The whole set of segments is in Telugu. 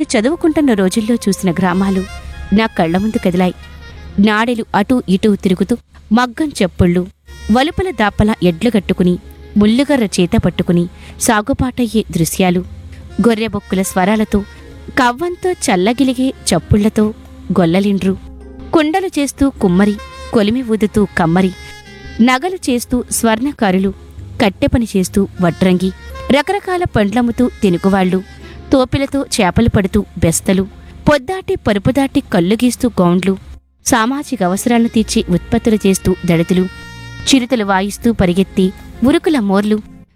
చదువుకుంటున్న రోజుల్లో చూసిన గ్రామాలు నా కళ్ల ముందు కదిలాయి నాడెలు అటూ ఇటూ తిరుగుతూ మగ్గం చెప్పుళ్ళు వలుపల దాపల ఎడ్లు కట్టుకుని ముల్లుగర్ర చేత పట్టుకుని సాగుపాటయ్యే దృశ్యాలు గొర్రెబొక్కుల స్వరాలతో కవ్వంతో చల్లగిలిగే చప్పుళ్లతో గొల్లలిండ్రు కుండలు చేస్తూ కుమ్మరి కొలిమి ఊదుతూ కమ్మరి నగలు చేస్తూ స్వర్ణకారులు కట్టెపని చేస్తూ వడ్రంగి రకరకాల పండ్లమ్ముతూ తెనుకువాళ్లు తోపిలతో చేపలు పడుతూ బెస్తలు పొద్దాటి పరుపుదాటి కళ్ళు గీస్తూ గౌండ్లు సామాజిక అవసరాలను తీర్చి ఉత్పత్తులు చేస్తూ దళితులు చిరుతలు వాయిస్తూ పరిగెత్తి ఉరుకుల మోర్లు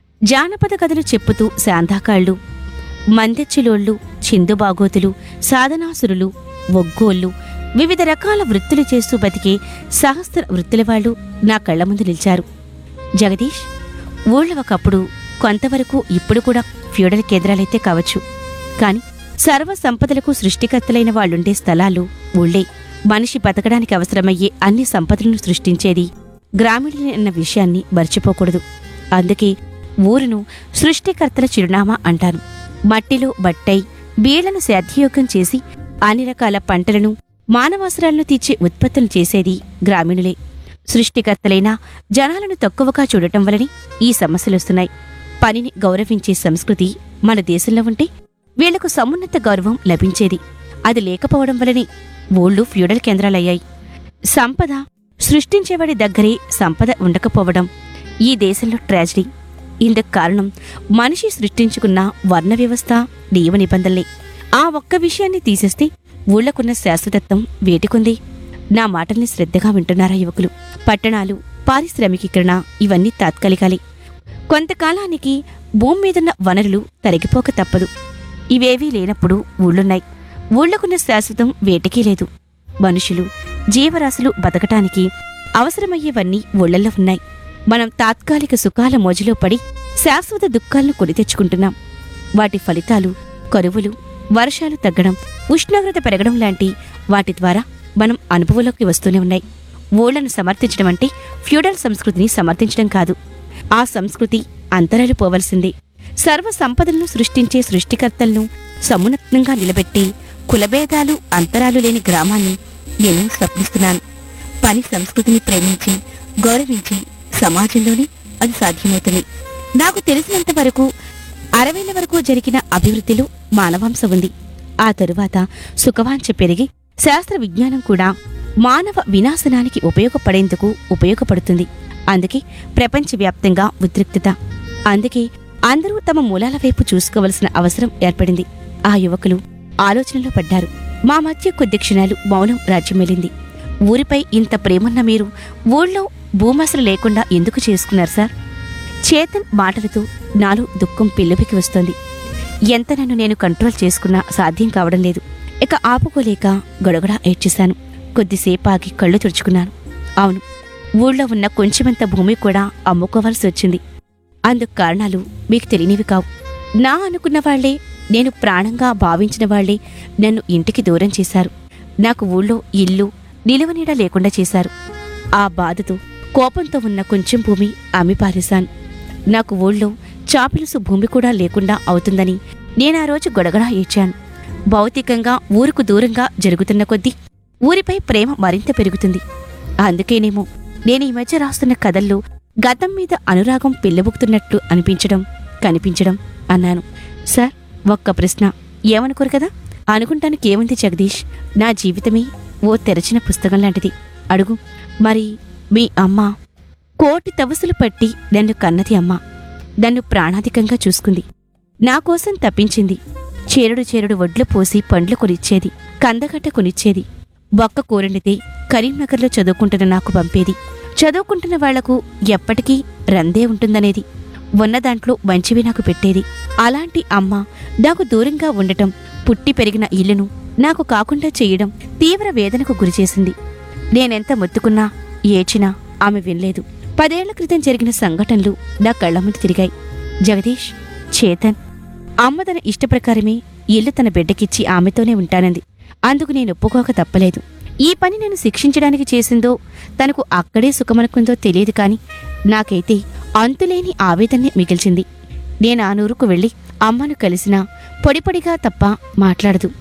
జానపద కథలు చెప్పుతూ శాంతాకాళ్లు మందెచ్చిలోళ్ళు చిందుబాగోతులు సాధనాసురులు ఒగ్గోళ్ళు వివిధ రకాల వృత్తులు చేస్తూ బతికే సహస్ర వృత్తుల వాళ్ళు నా కళ్ల ముందు నిలిచారు జగదీష్ ఊళ్ళో ఒకప్పుడు కొంతవరకు ఇప్పుడు కూడా ఫ్యూడల్ కేంద్రాలైతే కావచ్చు కాని సర్వ సంపదలకు సృష్టికర్తలైన వాళ్ళుండే స్థలాలు ఊళ్ళే మనిషి బతకడానికి అవసరమయ్యే అన్ని సంపదలను సృష్టించేది గ్రామీణులే అన్న విషయాన్ని మర్చిపోకూడదు అందుకే ఊరును సృష్టికర్తల చిరునామా అంటారు మట్టిలో బట్టై బీళ్లను సేద్యయోగం చేసి అన్ని రకాల పంటలను మానవాసరాలను తీర్చే ఉత్పత్తులు చేసేది గ్రామీణులే సృష్టికర్తలైన జనాలను తక్కువగా చూడటం వలనే ఈ సమస్యలొస్తున్నాయి పనిని గౌరవించే సంస్కృతి మన దేశంలో ఉంటే వీళ్లకు సమున్నత గౌరవం లభించేది అది లేకపోవడం వలనే ఊళ్ళు ఫ్యూడల్ కేంద్రాలయ్యాయి సంపద సృష్టించేవాడి దగ్గరే సంపద ఉండకపోవడం ఈ దేశంలో ట్రాజడీ ఇందుకు కారణం మనిషి సృష్టించుకున్న వర్ణ వ్యవస్థ నియమ నిబంధనలే ఆ ఒక్క విషయాన్ని తీసేస్తే ఊళ్ళకున్న శాశ్వతత్వం వేటికుంది నా మాటల్ని శ్రద్ధగా వింటున్నారా యువకులు పట్టణాలు పారిశ్రామికీకరణ ఇవన్నీ తాత్కాలికాలే కొంతకాలానికి భూమి మీదున్న వనరులు తరిగిపోక తప్పదు ఇవేవీ లేనప్పుడు ఊళ్ళున్నాయి ఊళ్ళకున్న శాశ్వతం వేటికీ లేదు మనుషులు జీవరాశులు బతకటానికి అవసరమయ్యేవన్నీ ఊళ్ళల్లో ఉన్నాయి మనం తాత్కాలిక సుఖాల మోజులో పడి శాశ్వత దుఃఖాలను కొని తెచ్చుకుంటున్నాం వాటి ఫలితాలు కరువులు వర్షాలు తగ్గడం ఉష్ణోగ్రత పెరగడం లాంటి వాటి ద్వారా మనం అనుభవంలోకి వస్తూనే ఉన్నాయి ఊళ్ళను సమర్థించడం అంటే ఫ్యూడల్ సంస్కృతిని సమర్థించడం కాదు ఆ సంస్కృతి అంతరాలు పోవలసిందే సర్వ సంపదలను సృష్టించే సృష్టికర్తలను సమున్నతంగా నిలబెట్టి కులభేదాలు అంతరాలు లేని గ్రామాన్ని నేను స్వప్నిస్తున్నాను పని సంస్కృతిని ప్రేమించి గౌరవించి సమాజంలోనే అది సాధ్యమవుతుంది నాకు తెలిసినంత వరకు అరవేల వరకు జరిగిన అభివృద్ధిలో మానవాంశ ఉంది ఆ తరువాత సుఖవాంఛ పెరిగి శాస్త్ర విజ్ఞానం కూడా మానవ వినాశనానికి ఉపయోగపడేందుకు ఉపయోగపడుతుంది అందుకే ప్రపంచవ్యాప్తంగా ఉద్రిక్తత అందుకే అందరూ తమ మూలాల వైపు చూసుకోవలసిన అవసరం ఏర్పడింది ఆ యువకులు ఆలోచనలో పడ్డారు మా మధ్య కొద్ది క్షణాలు మౌనం రాజ్యమెలింది ఊరిపై ఇంత ప్రేమన్న మీరు ఊళ్ళో భూమసలు లేకుండా ఎందుకు చేసుకున్నారు సార్ చేతన్ మాటలతో నాలో దుఃఖం పిల్లపికి వస్తోంది ఎంత నన్ను నేను కంట్రోల్ చేసుకున్నా సాధ్యం కావడం లేదు ఇక ఆపుకోలేక గొడగడా ఏడ్చేశాను కొద్దిసేపు ఆగి కళ్ళు తుడుచుకున్నాను అవును ఊళ్ళో ఉన్న కొంచెమంత భూమి కూడా అమ్ముకోవాల్సి వచ్చింది అందుకు కారణాలు మీకు తెలియనివి కావు నా అనుకున్న వాళ్లే నేను ప్రాణంగా భావించిన వాళ్లే నన్ను ఇంటికి దూరం చేశారు నాకు ఊళ్ళో ఇల్లు నిలువనీడ లేకుండా చేశారు ఆ బాధతో కోపంతో ఉన్న కొంచెం భూమి అమ్మి పారేశాను నాకు ఊళ్ళో చాపిలుసు భూమి కూడా లేకుండా అవుతుందని నేనా రోజు గొడగడా ఏడ్చాను భౌతికంగా ఊరుకు దూరంగా జరుగుతున్న కొద్దీ ఊరిపై ప్రేమ మరింత పెరుగుతుంది అందుకేనేమో నేను ఈ మధ్య రాస్తున్న కథల్లో గతం మీద అనురాగం పిల్లబుకుతున్నట్లు అనిపించడం కనిపించడం అన్నాను సార్ ఒక్క ప్రశ్న ఏమనుకోరు కదా అనుకుంటానికి ఏముంది జగదీష్ నా జీవితమే ఓ తెరచిన పుస్తకం లాంటిది అడుగు మరి మీ అమ్మ కోటి తవసులు పట్టి నన్ను కన్నది అమ్మ నన్ను ప్రాణాధికంగా చూసుకుంది నా కోసం తప్పించింది చేరుడు చేరుడు వడ్లు పోసి పండ్లు కొనిచ్చేది కందగడ్డ కొనిచ్చేది బొక్క కూరండితే కరీంనగర్లో చదువుకుంటున్న నాకు పంపేది చదువుకుంటున్న వాళ్లకు ఎప్పటికీ రందే ఉంటుందనేది ఉన్న దాంట్లో మంచివి నాకు పెట్టేది అలాంటి అమ్మ నాకు దూరంగా ఉండటం పుట్టి పెరిగిన ఇల్లును నాకు కాకుండా చేయడం తీవ్ర వేదనకు గురిచేసింది నేనెంత మొత్తుకున్నా ఏచినా ఆమె వినలేదు పదేళ్ల క్రితం జరిగిన సంఘటనలు నా కళ్ల ముందు తిరిగాయి జగదీష్ చేతన్ అమ్మ తన ఇష్టప్రకారమే ఇల్లు తన బిడ్డకిచ్చి ఆమెతోనే ఉంటానంది అందుకు నేను ఒప్పుకోక తప్పలేదు ఈ పని నేను శిక్షించడానికి చేసిందో తనకు అక్కడే సుఖమనుకుందో తెలియదు కాని నాకైతే అంతులేని ఆవేదనే మిగిల్చింది నేను ఆ నూరుకు వెళ్ళి అమ్మను కలిసినా పొడిపొడిగా తప్ప మాట్లాడదు